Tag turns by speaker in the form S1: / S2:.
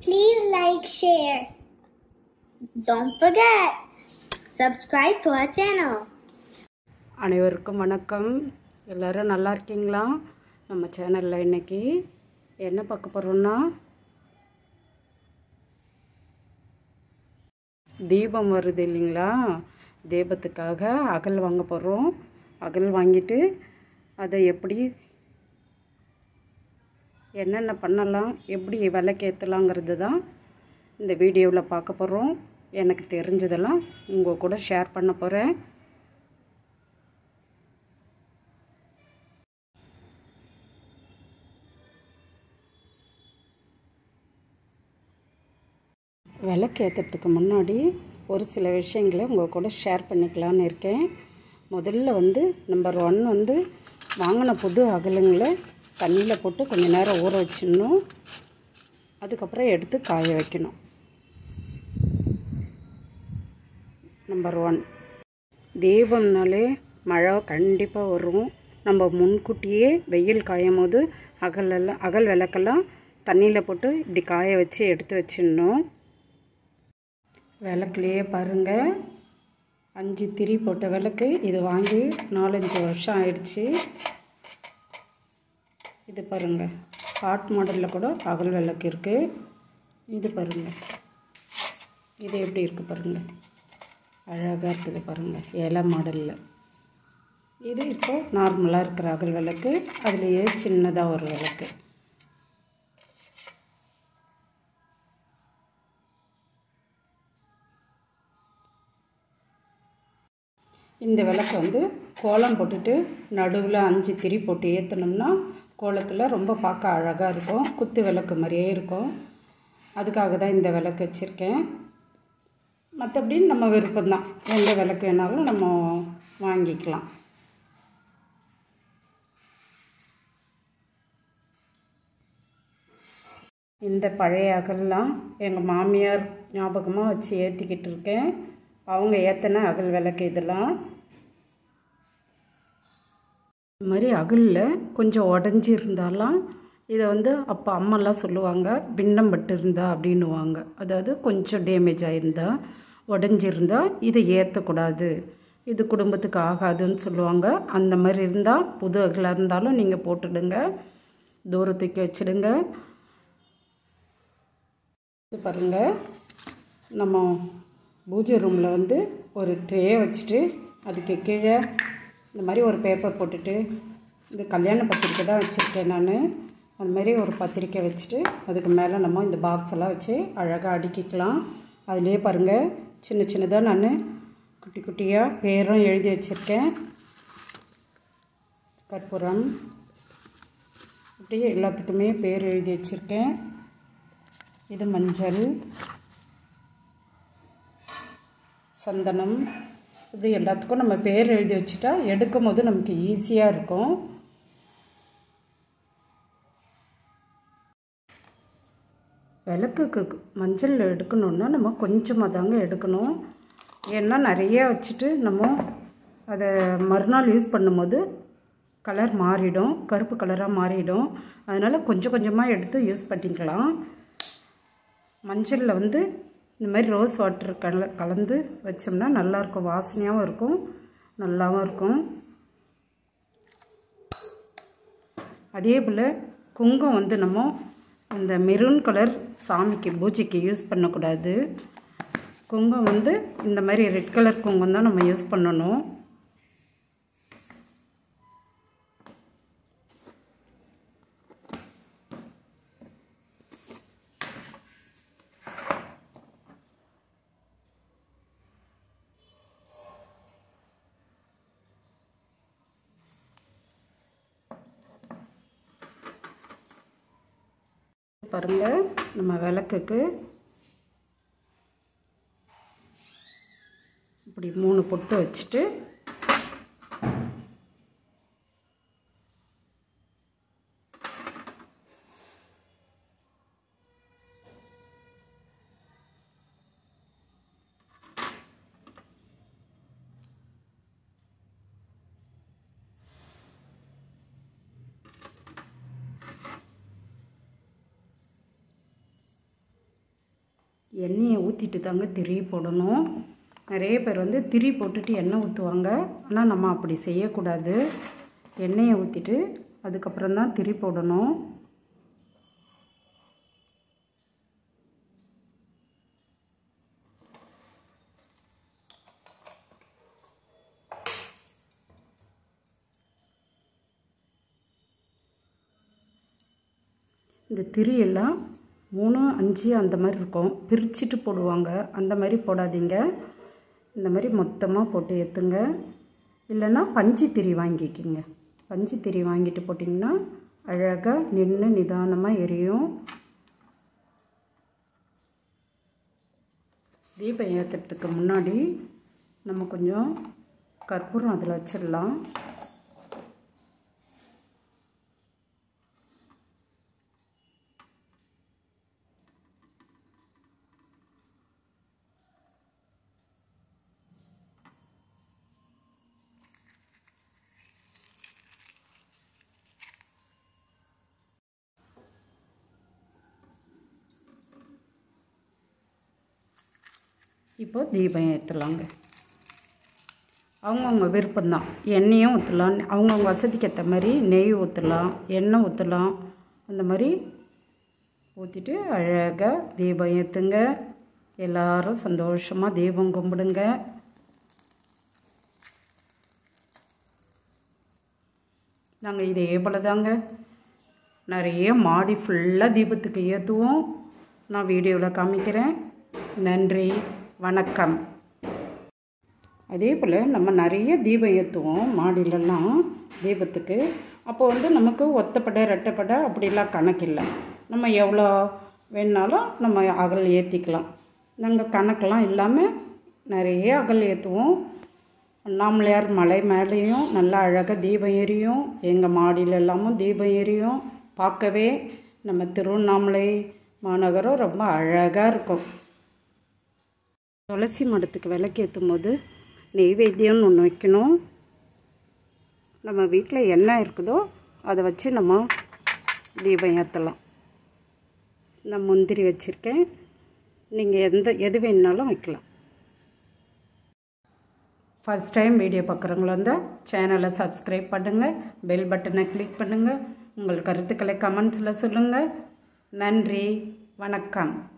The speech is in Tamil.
S1: Please like, share. Don't forget, subscribe to our channel.
S2: அனைவருக்கும் வணக்கம் எல்லோரும் நல்லா இருக்கீங்களா நம்ம சேனலில் இன்னைக்கு என்ன பார்க்க போகிறோம்னா தீபம் வருது இல்லைங்களா தீபத்துக்காக அகல் வாங்க போகிறோம் அகல் வாங்கிட்டு அதை எப்படி என்னென்ன பண்ணலாம் எப்படி விளக்கேற்றலாங்கிறது தான் இந்த வீடியோவில் பார்க்க போகிறோம் எனக்கு தெரிஞ்சதெல்லாம் உங்கள் கூட ஷேர் பண்ண போகிறேன் விளக்கு ஏற்றுறதுக்கு முன்னாடி ஒரு சில விஷயங்களை உங்கள் கூட ஷேர் பண்ணிக்கலான்னு இருக்கேன் முதல்ல வந்து நம்பர் ஒன் வந்து வாங்கின புது அகலுங்களை தண்ணியில் போட்டு கொஞ்சம் நேரம் ஊற வச்சிடணும் அதுக்கப்புறம் எடுத்து காய வைக்கணும் நம்பர் ஒன் தீபம்னாலே மழை கண்டிப்பாக வரும் நம்ம முன்கூட்டியே வெயில் காயும் போது அகலெல்லாம் அகல் விளக்கெல்லாம் தண்ணியில் போட்டு இப்படி காய வச்சு எடுத்து வச்சிடணும் விளக்குலையே பாருங்கள் அஞ்சு திரி போட்ட விளக்கு இது வாங்கி நாலஞ்சு வருஷம் ஆயிடுச்சு இது பாருங்கள் ஹாட் மாடலில் கூட அகல் விளக்கு இருக்குது இது பாருங்கள் இது எப்படி இருக்குது பாருங்கள் அழகாக இருக்குது பாருங்கள் இலை மாடலில் இது இப்போது நார்மலாக இருக்கிற அகல் விளக்கு அதுலேயே சின்னதாக ஒரு விளக்கு இந்த விளக்கு வந்து கோலம் போட்டுட்டு நடுவில் அஞ்சு திரி போட்டு ஏற்றினோம்னா கோலத்தில் ரொம்ப பார்க்க அழகாக இருக்கும் குத்து விளக்கு மாதிரியே இருக்கும் அதுக்காக தான் இந்த விளக்கு வச்சுருக்கேன் மற்றபடி நம்ம விருப்பம்தான் எந்த விளக்கு வேணாலும் நம்ம வாங்கிக்கலாம் இந்த பழைய அகல்லாம் எங்கள் மாமியார் ஞாபகமாக வச்சு ஏற்றிக்கிட்டு இருக்கேன் அவங்க ஏற்றின அகல் விளக்கு இதெல்லாம் இது மாதிரி அகலில் கொஞ்சம் உடஞ்சி இருந்தாலாம் இதை வந்து அப்போ அம்மாலாம் சொல்லுவாங்க பின்னம் பட்டு இருந்தா அப்படின்னுவாங்க அதாவது கொஞ்சம் டேமேஜ் ஆகிருந்தா உடஞ்சிருந்தா இதை ஏற்றக்கூடாது இது குடும்பத்துக்கு ஆகாதுன்னு சொல்லுவாங்க அந்த மாதிரி இருந்தால் புது அகலாக இருந்தாலும் நீங்கள் போட்டுடுங்க தூரத்துக்கு வச்சுடுங்க இது பாருங்கள் நம்ம பூஜை ரூமில் வந்து ஒரு ட்ரே வச்சுட்டு அதுக்கு கீழே இந்த மாதிரி ஒரு பேப்பர் போட்டுட்டு இது கல்யாண பத்திரிக்கை தான் வச்சுருக்கேன் நான் அது மாதிரி ஒரு பத்திரிக்கை வச்சுட்டு அதுக்கு மேலே நம்ம இந்த பாக்ஸ் எல்லாம் வச்சு அழகாக அடுக்கிக்கலாம் அதுலேயே பாருங்கள் சின்ன சின்னதாக நான் குட்டி குட்டியாக பேரும் எழுதி வச்சுருக்கேன் கற்பூரம் அப்படியே எல்லாத்துக்குமே பேர் எழுதி வச்சுருக்கேன் இது மஞ்சள் சந்தனம் இப்படி எல்லாத்துக்கும் நம்ம பேர் எழுதி வச்சுட்டா எடுக்கும் போது நமக்கு ஈஸியாக இருக்கும் விளக்குக்கு மஞ்சள் எடுக்கணுன்னா நம்ம கொஞ்சமாக தாங்க எடுக்கணும் ஏன்னா நிறைய வச்சுட்டு நம்ம அதை மறுநாள் யூஸ் பண்ணும்போது கலர் மாறிடும் கருப்பு கலராக மாறிடும் அதனால் கொஞ்சம் கொஞ்சமாக எடுத்து யூஸ் பண்ணிக்கலாம் மஞ்சளில் வந்து இந்த மாதிரி ரோஸ் வாட்டர் கல கலந்து வச்சோம்னா நல்லாயிருக்கும் வாசனையாகவும் இருக்கும் நல்லாவும் இருக்கும் அதே போல் குங்கம் வந்து நம்ம இந்த மெரூன் கலர் சாமிக்கு பூஜைக்கு யூஸ் பண்ணக்கூடாது குங்கம் வந்து இந்த மாதிரி ரெட் கலர் குங்கம் தான் நம்ம யூஸ் பண்ணணும் பாருங்கள் நம்ம விளக்குக்கு இப்படி மூணு பொட்டு வச்சுட்டு எண்ணெயை ஊற்றிட்டு தாங்க திரி போடணும் நிறைய பேர் வந்து திரி போட்டுட்டு எண்ணெய் ஊற்றுவாங்க ஆனால் நம்ம அப்படி செய்யக்கூடாது எண்ணெயை ஊற்றிட்டு அதுக்கப்புறம் தான் திரி போடணும் இந்த திரியெல்லாம் மூணு அஞ்சு அந்த மாதிரி இருக்கும் பிரிச்சுட்டு போடுவாங்க அந்த மாதிரி போடாதீங்க இந்த மாதிரி மொத்தமாக போட்டு ஏற்றுங்க இல்லைன்னா பஞ்சு திரி வாங்கிக்கிங்க பஞ்சு திரி வாங்கிட்டு போட்டிங்கன்னா அழகாக நின்று நிதானமாக எரியும் தீபம் ஏற்றுறதுக்கு முன்னாடி நம்ம கொஞ்சம் கற்பூரம் அதில் வச்சிடலாம் இப்போ தீபம் ஏற்றலாங்க அவங்கவுங்க விருப்பம்தான் எண்ணெயும் ஊற்றலாம் அவங்கவுங்க வசதிக்கு ஏற்ற மாதிரி நெய் ஊற்றலாம் எண்ணெய் ஊற்றலாம் அந்த மாதிரி ஊற்றிட்டு அழகாக தீபம் ஏற்றுங்க எல்லாரும் சந்தோஷமாக தீபம் கும்பிடுங்க நாங்கள் இதே போல் தாங்க நிறைய மாடி ஃபுல்லாக தீபத்துக்கு ஏற்றுவோம் நான் வீடியோவில் காமிக்கிறேன் நன்றி வணக்கம் அதே போல் நம்ம நிறைய தீபம் ஏற்றுவோம் மாடியிலலாம் தீபத்துக்கு அப்போ வந்து நமக்கு ஒத்தப்படை ரெட்டைப்படை அப்படிலாம் கணக்கில்லை நம்ம எவ்வளோ வேணுனாலும் நம்ம அகல் ஏற்றிக்கலாம் நாங்கள் கணக்கெலாம் இல்லாமல் நிறைய அகல் ஏற்றுவோம் அண்ணாமலையார் மலை மேலேயும் நல்லா அழகாக தீபம் எரியும் எங்கள் மாடியில எல்லாமும் தீபம் எரியும் பார்க்கவே நம்ம திருவண்ணாமலை மாநகரம் ரொம்ப அழகாக இருக்கும் துளசி மடத்துக்கு விளக்கு ஏற்றும் போது நெய்வேத்தியம்னு ஒன்று வைக்கணும் நம்ம வீட்டில் என்ன இருக்குதோ அதை வச்சு நம்ம தீபம் ஏற்றலாம் நான் முந்திரி வச்சுருக்கேன் நீங்கள் எந்த எது வேணுனாலும் வைக்கலாம் ஃபஸ்ட் டைம் வீடியோ பார்க்குறவங்களா இருந்தால் சேனலை சப்ஸ்கிரைப் பண்ணுங்கள் பெல் பட்டனை கிளிக் பண்ணுங்கள் உங்கள் கருத்துக்களை கமெண்ட்ஸில் சொல்லுங்கள் நன்றி வணக்கம்